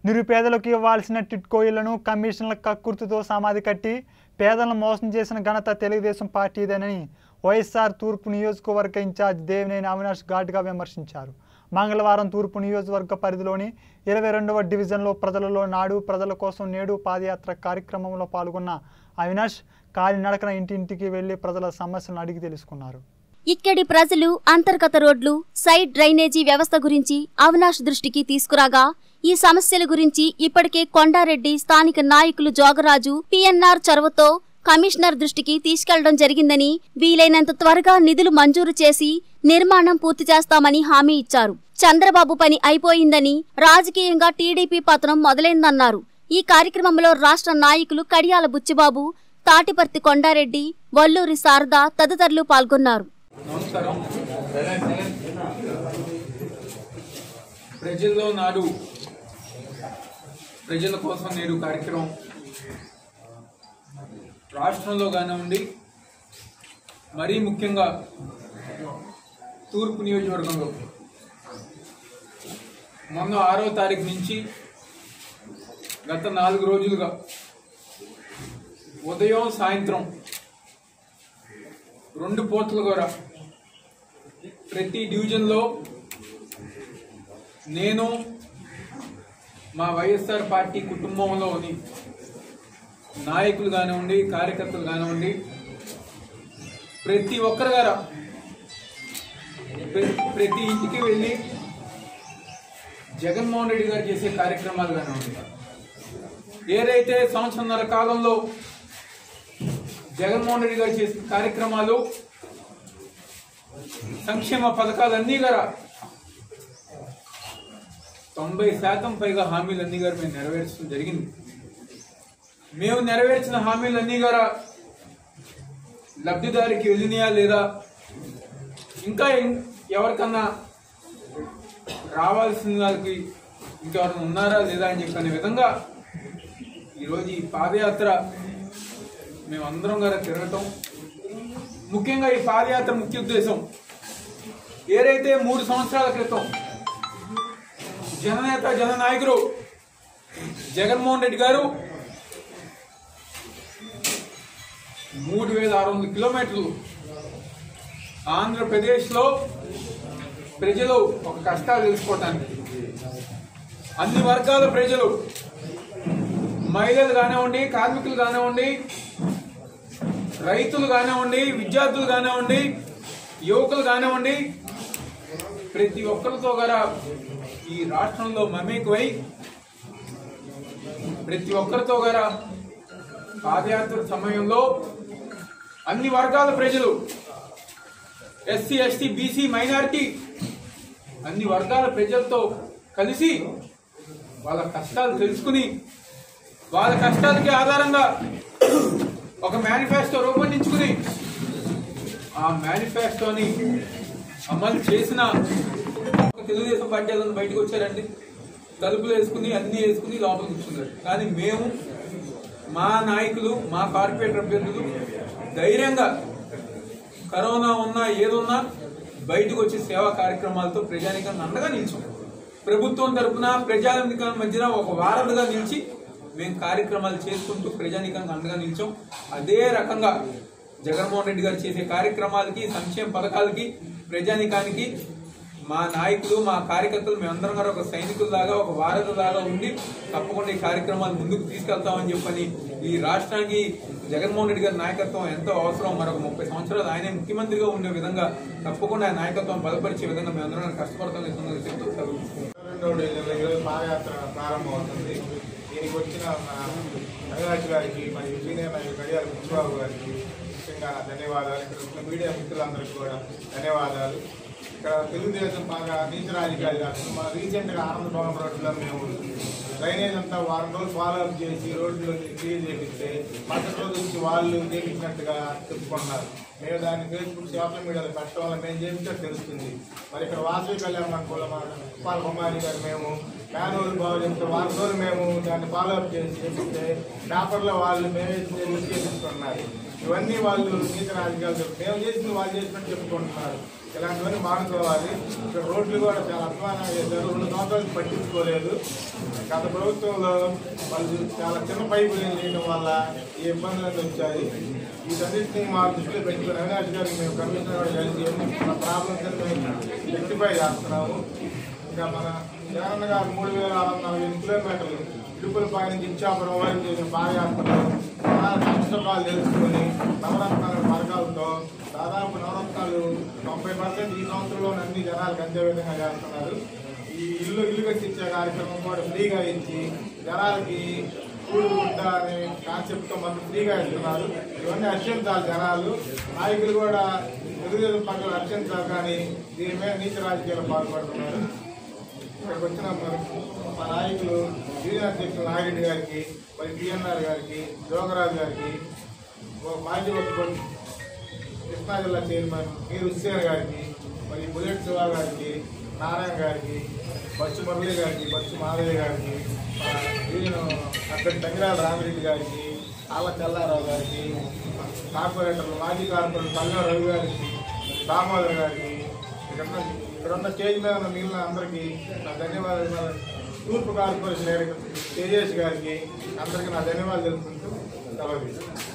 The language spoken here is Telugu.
నిరుపేదలకు ఇవ్వాల్సిన టిట్కో ఇళ్లను కమిషన్ల కక్కుర్తితో సమాధి కట్టి పేదలను మోసం చేసిన ఘనత తెలుగుదేశం పార్టీదేనని వైఎస్ఆర్ తూర్పు నియోజకవర్గ ఇన్ఛార్జ్ దేవినేని అవినాష్ ఘాట్గా విమర్శించారు మంగళవారం తూర్పు నియోజకవర్గ పరిధిలోని ఇరవై రెండవ డివిజన్లో ప్రజలలో నాడు ప్రజల కోసం నేడు పాదయాత్ర కార్యక్రమంలో పాల్గొన్న అవినాష్ కాలినడకన ఇంటింటికి వెళ్లి ప్రజల సమస్యలను అడిగి తెలుసుకున్నారు ఇక్కడి ప్రజలు అంతర్గత రోడ్లు సైడ్ డ్రైనేజీ వ్యవస్థ గురించి అవినాష్ దృష్టికి తీసుకురాగా ఈ సమస్యల గురించి ఇప్పటికే కొండారెడ్డి స్థానిక నాయకులు జోగరాజు పిఎన్ఆర్ చొరవతో కమిషనర్ దృష్టికి తీసుకెళ్లడం జరిగిందని వీలైనంత త్వరగా నిధులు మంజూరు చేసి నిర్మాణం పూర్తి చేస్తామని హామీ ఇచ్చారు చంద్రబాబు పని అయిపోయిందని రాజకీయంగా టీడీపీ పతనం మొదలైందన్నారు ఈ కార్యక్రమంలో రాష్ట్ర నాయకులు కడియాల బుచ్చిబాబు తాటిపర్తి కొండారెడ్డి వల్లూరి శారద తదితరులు పాల్గొన్నారు నమస్కారం ప్రజల్లో నాడు ప్రజల కోసం నేడు కార్యక్రమం రాష్ట్రంలో కానివ్వండి మరీ ముఖ్యంగా తూర్పు నియోజకవర్గంలో మొన్న ఆరో తారీఖు నుంచి గత నాలుగు రోజులుగా ఉదయం సాయంత్రం రెండు పోర్టుల ద్వారా ప్రతి డివిజన్లో నేను మా వైఎస్ఆర్ పార్టీ కుటుంబంలోని నాయకులు కానివ్వండి కార్యకర్తలు కానివ్వండి ప్రతి ఒక్కరి గారా ప్ర- ప్రతి ఇంటికి వెళ్ళి జగన్మోహన్ రెడ్డి గారు చేసే కార్యక్రమాలు కానివ్వండి ఏదైతే సంవత్సరంన్నర కాలంలో జగన్మోహన్ రెడ్డి గారు చేసిన కార్యక్రమాలు సంక్షేమ పథకాలన్నీ గారా తొంభై శాతం పైగా హామీలన్నీ గారు మేము నెరవేర్చడం జరిగింది మేము నెరవేర్చిన హామీలన్నీ గారా లబ్ధిదారికి వెళ్ళినాయా లేదా ఇంకా ఎం- ఎవరికన్నా రావాల్సిన వాళ్ళకి ఇంకెవరైనా ఉన్నారా లేదా అని చెప్పి అనే విధంగా ఈరోజు ఈ పాదయాత్ర మేమందరం గారా తిరగటం ముఖ్యంగా ఈ పాదయాత్ర ముఖ్య ఉద్దేశం ఏదైతే మూడు సంవత్సరాల క్రితం జననేత జననాయకుడు జగన్మోహన్ రెడ్డి గారు మూడు వేల ఆరు వందల కిలోమీటర్లు ఆంధ్రప్రదేశ్లో ప్రజలు ఒక కష్టాలు తెలుసుకోవటానికి అన్ని వర్గాల ప్రజలు మహిళలు కానివ్వండి కార్మికులు కానివ్వండి రైతులు కానివ్వండి విద్యార్థులు కానివ్వండి యువకులు కానివ్వండి ప్రతి ఒక్కరితో గల ఈ రాష్ట్రంలో మమేకమై ప్రతి ఒక్కరితో గల పాదయాత్ర సమయంలో అన్ని వర్గాల ప్రజలు ఎస్సీ ఎస్టీ బీసీ మైనారిటీ అన్ని వర్గాల ప్రజలతో కలిసి వాళ్ళ కష్టాలు తెలుసుకుని వాళ్ళ కష్టాలకి ఆధారంగా ఒక మేనిఫెస్టో రూపొందించుకుని ఆ మేనిఫెస్టోని అమలు చేసిన ఒక తెలుగుదేశం పార్టీ వాళ్ళందరూ బయటకు వచ్చారండి తలుపులు వేసుకుని అన్ని వేసుకుని లోపల కూర్చున్నారు కానీ మేము మా నాయకులు మా కార్పొరేటర్ అభ్యర్థులు ధైర్యంగా కరోనా ఉన్నా ఏదున్నా బయటకు వచ్చి సేవా కార్యక్రమాలతో ప్రజానికాన్ని అండగా నిలిచాం ప్రభుత్వం తరపున ప్రజానికం మధ్యన ఒక వారధిగా నిలిచి మేము కార్యక్రమాలు చేసుకుంటూ ప్రజానికానికి అండగా నిలిచాం అదే రకంగా జగన్మోహన్ రెడ్డి గారు చేసే కార్యక్రమాలకి సంక్షేమ పథకాలకి ప్రజానికానికి మా నాయకులు మా కార్యకర్తలు మేమందరం గారు ఒక సైనికుల్లాగా ఒక వారధిలాగా ఉండి తప్పకుండా ఈ కార్యక్రమాలు ముందుకు తీసుకెళ్తామని చెప్పని ఈ రాష్ట్రానికి జగన్మోహన్ రెడ్డి గారి నాయకత్వం ఎంతో అవసరం మరొక ముప్పై సంవత్సరాలు ఆయనే ముఖ్యమంత్రిగా ఉండే విధంగా తప్పకుండా ఆయన నాయకత్వం బలపరిచే విధంగా మేమందరం కష్టపడతామని ఈ సందర్భంగా చెప్తూ సెలవు రెండవ డివిజన్లో ఈరోజు పాదయాత్ర ప్రారంభమవుతుంది దీనికి వచ్చిన మన అవినాష్ గారికి మరియు సీనియర్ నాయకులు గడియాల ముఖ్యబాబు గారికి ముఖ్యంగా ధన్యవాదాలు ఇక్కడ ఉన్న మీడియా మిత్రులందరికీ కూడా ధన్యవాదాలు ఇక్కడ తెలుగుదేశం బాగా నీతి రాజకీయాలు కాకుండా మన రీసెంట్గా ఆనంద భవన్ రోడ్లో మేము డ్రైనేజ్ అంతా వారం రోజులు ఫాలో అప్ చేసి రోడ్లు క్లియర్ చేపిస్తే మరుసటి రోజు నుంచి వాళ్ళు చేపించినట్టుగా చెప్పుకున్నారు మేము దాన్ని ఫేస్బుక్ సోషల్ మీడియాలో పెట్టడం వల్ల మేము చేపించే తెలుస్తుంది మరి ఇక్కడ వాసవి కళ్యాణ మండపంలో మన ఉప్పాల కుమారి గారు మేము మాన్యువల్ బాగు చెప్తే వారం రోజులు మేము దాన్ని ఫాలో అప్ చేసి చెప్తే పేపర్లో వాళ్ళు మేమే చేపించుకున్నారు ఇవన్నీ వాళ్ళు నీతి రాజకీయాలు చెప్పు మేము చేసింది వాళ్ళు చేసినట్టు చెప్పుకుంటున్నారు ఇలాంటివన్నీ మానుకోవాలి ఇక్కడ రోడ్లు కూడా చాలా అధ్వానం చేశారు రెండు సంవత్సరాలు పట్టించుకోలేదు గత ప్రభుత్వంలో వాళ్ళు చాలా చిన్న పైపులు వేయడం వల్ల ఈ ఇబ్బందులు వచ్చాయి వీటన్నిటిని మా దృష్టిలో పెట్టుకుని అవినాష్ గారికి మేము కమిషనర్ గారు కలిసి ఎన్ని ప్రాబ్లమ్స్ మేము రెక్టిఫై చేస్తున్నాము ఇంకా మన జగన్ గారు మూడు వేల ఆరు వందల నలభై ఎనిమిది కిలోమీటర్లు ఇడుపులపాయ నుంచి ఇచ్చాపురం వరకు చేసిన పాదయాత్రలు కష్టకాలు తెలుసుకొని నవరత్నాల పథకాలతో దాదాపు నవరత్నాలు తొంభై పర్సెంట్ ఈ సంవత్సరంలో అన్ని జనాలకు అందే విధంగా చేస్తున్నారు ఈ ఇల్లు ఇల్లు కట్టించే కార్యక్రమం కూడా ఫ్రీగా ఇచ్చి జనాలకి కూడు గుడ్డ అనే కాన్సెప్ట్ తో మనం ఫ్రీగా ఇస్తున్నారు ఇవన్నీ అత్యంతాలు జనాలు నాయకులు కూడా తెలుగుదేశం పక్కన అత్యంతాలు కానీ దీని మీద నీతి రాజకీయాలు పాల్పడుతున్నారు ఇక్కడికి వచ్చిన మరి మా నాయకులు యూనియన్ అధ్యక్షులు నాగిరెడ్డి గారికి మరి పిఎన్ఆర్ గారికి జోగరాజు గారికి ఓ మాజీ ఒక్కటి కృష్ణా జిల్లా చైర్మన్ మీరు హుస్సేన్ గారికి మరి బుల్లెట్ శివ గారికి నారాయణ గారికి బచ్చు మురళి గారికి బచ్చు మాధవి గారికి మన యూనియన్ అక్కడి తంగిరాల రామిరెడ్డి గారికి ఆళ్ళ చల్లారావు గారికి కార్పొరేటర్లు మాజీ కార్పొరేటర్ పల్లె రవి గారికి దామోదర్ గారికి ఇక్కడ ఇక్కడ ఉన్న స్టేజ్ మీద ఉన్న మిగిలిన అందరికీ నా ధన్యవాదాలు తూర్పు కార్పొరేషన్ డైరెక్టర్ తేజేష్ గారికి అందరికీ నా ధన్యవాదాలు తెలుపుకుంటూ సెలవు తీసుకుంటాను.